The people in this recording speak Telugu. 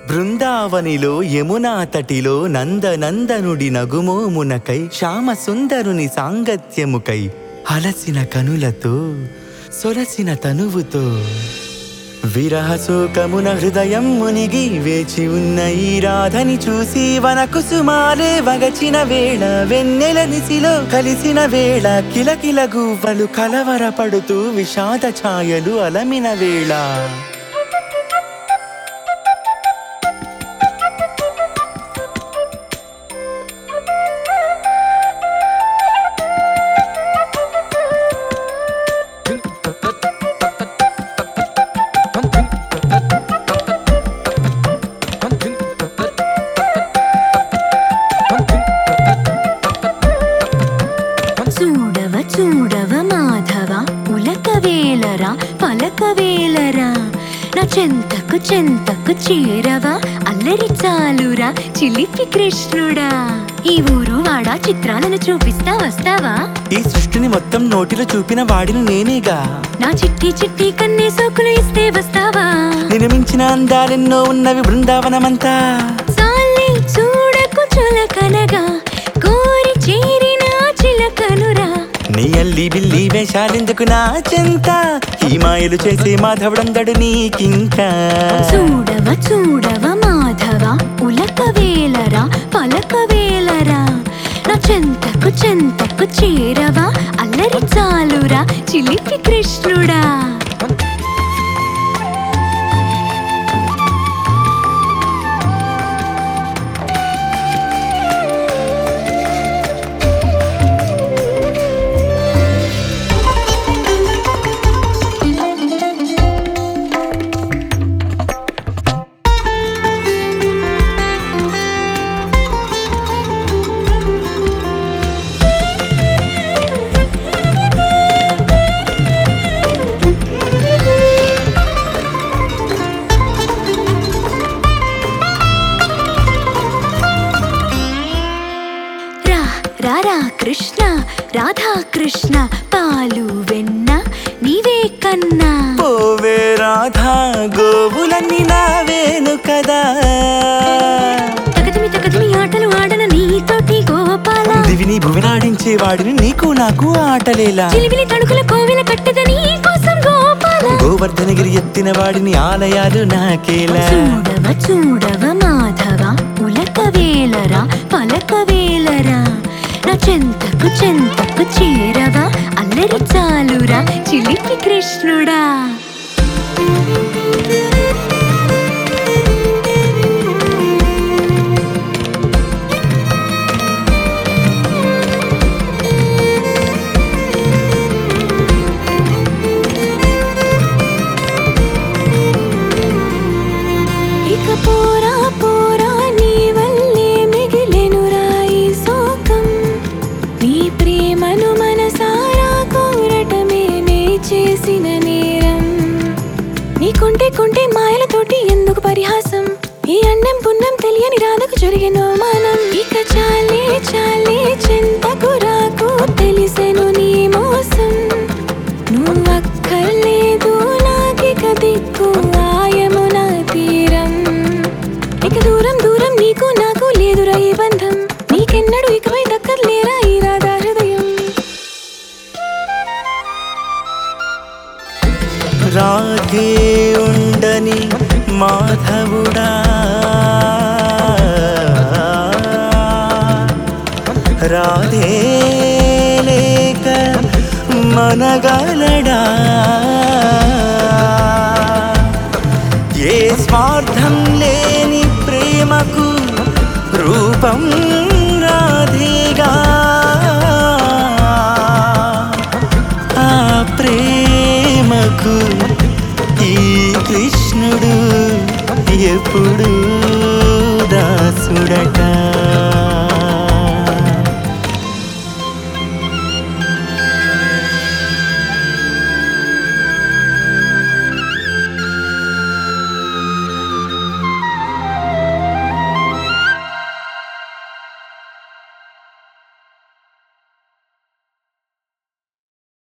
బృందావనిలో యమునా తటిలో నందనందనుడి నగుమోమునకై శ్యామ సుందరుని సాంగత్యముకై అలసిన కనులతో సొలసిన తనువుతో విరహ శోకమున హృదయం మునిగి వేచి ఉన్న ఈ రాధని చూసి వన కుసుమాలే వగచిన వేళ వెన్నెల నిసిలో కలిసిన వేళ కిలకిల గువ్వలు కలవరపడుతూ విషాద ఛాయలు అలమిన వేళ చూడవ చూడవ మాధవ ఉలక వేలరా పలక వేలరా నా చెంతకు చెంతకు చేరవా అల్లరి చాలురా చిలిపి కృష్ణుడా ఈ ఊరు వాడా చిత్రాలను చూపిస్తా వస్తావా ఈ సృష్టిని మొత్తం నోటిలో చూపిన వాడిని నేనేగా నా చిట్టి చిట్టి కన్నే సోకులు ఇస్తే వస్తావా నిన్ను మించిన అందాలెన్నో ఉన్నవి బృందావనమంతా చాలే చూడకు చులకనగా కోరి చేరిన చిలకనురా నీ అల్లి బిల్లి వేషాలెందుకు నా చెంత ఈ మాయలు చేసే మాధవుడందడు నీకింకా చూడవ చూడవ మాధవ ఉలక వేలరా పలక వేలరా నా చెంతకు చెంతకు చేరవా అల్లరి చాలురా చిలిపి కృష్ణుడా రా రా రా కృష్ణ రాధా కృష్ణ పాలు వెన్న నీవే కన్నా పోవే రాధా గోవులన్నీ నావేను కదా తగదిమి తగదిమి ఆటలు ఆడన నీతోటి గోపాల దివిని భువినాడించే వాడిని నీకు నాకు ఆటలేలా చిలివిలి తణుకుల కోవిల కట్టెద నీ కోసం గోపాల గోవర్ధనగిరి ఎత్తిన వాడిని ఆలయాలు నాకేలా చూడవ చూడవ మాధవ ఉలక వేలరా పలక వేలరా నా చెంతకు చెంతకు చేరవా అల్లరి చాలురా చిలిపి కృష్ణుడా ఇక పోరా పోరా నీ వల్లే మిగిలెనురా ఈ శోకం నీ ప్రేమను మనసారా కోరటమే నే చేసిన నేరం నీ కొంటే కొంటే మాయలతోటి ఎందుకు పరిహాసం ఈ అన్నం పున్నం తెలియని రాధకు జరిగిన మానం ఇక చాలే చాలే చింతకు రాకు తెలిసెను నీ మోసం నువ్వక్కర్లేదు నాకిక దిక్కు ఆయమున తీరం ఇక దూరం దూరం నీకు నాకు లేదురా ఈ బంధం నీకెన్నడు ఇకపై దక్కర్లేరా ఈ రాధా హృదయం రాధే ఉండని మాధవుడా రాధే లేక మనగలడా ఏ స్వార్థం లేని ప్రేమకు రూపం రాధేగా ఆ ప్రేమకు ఈ కృష్ణుడు ఎప్పుడు దాసుడట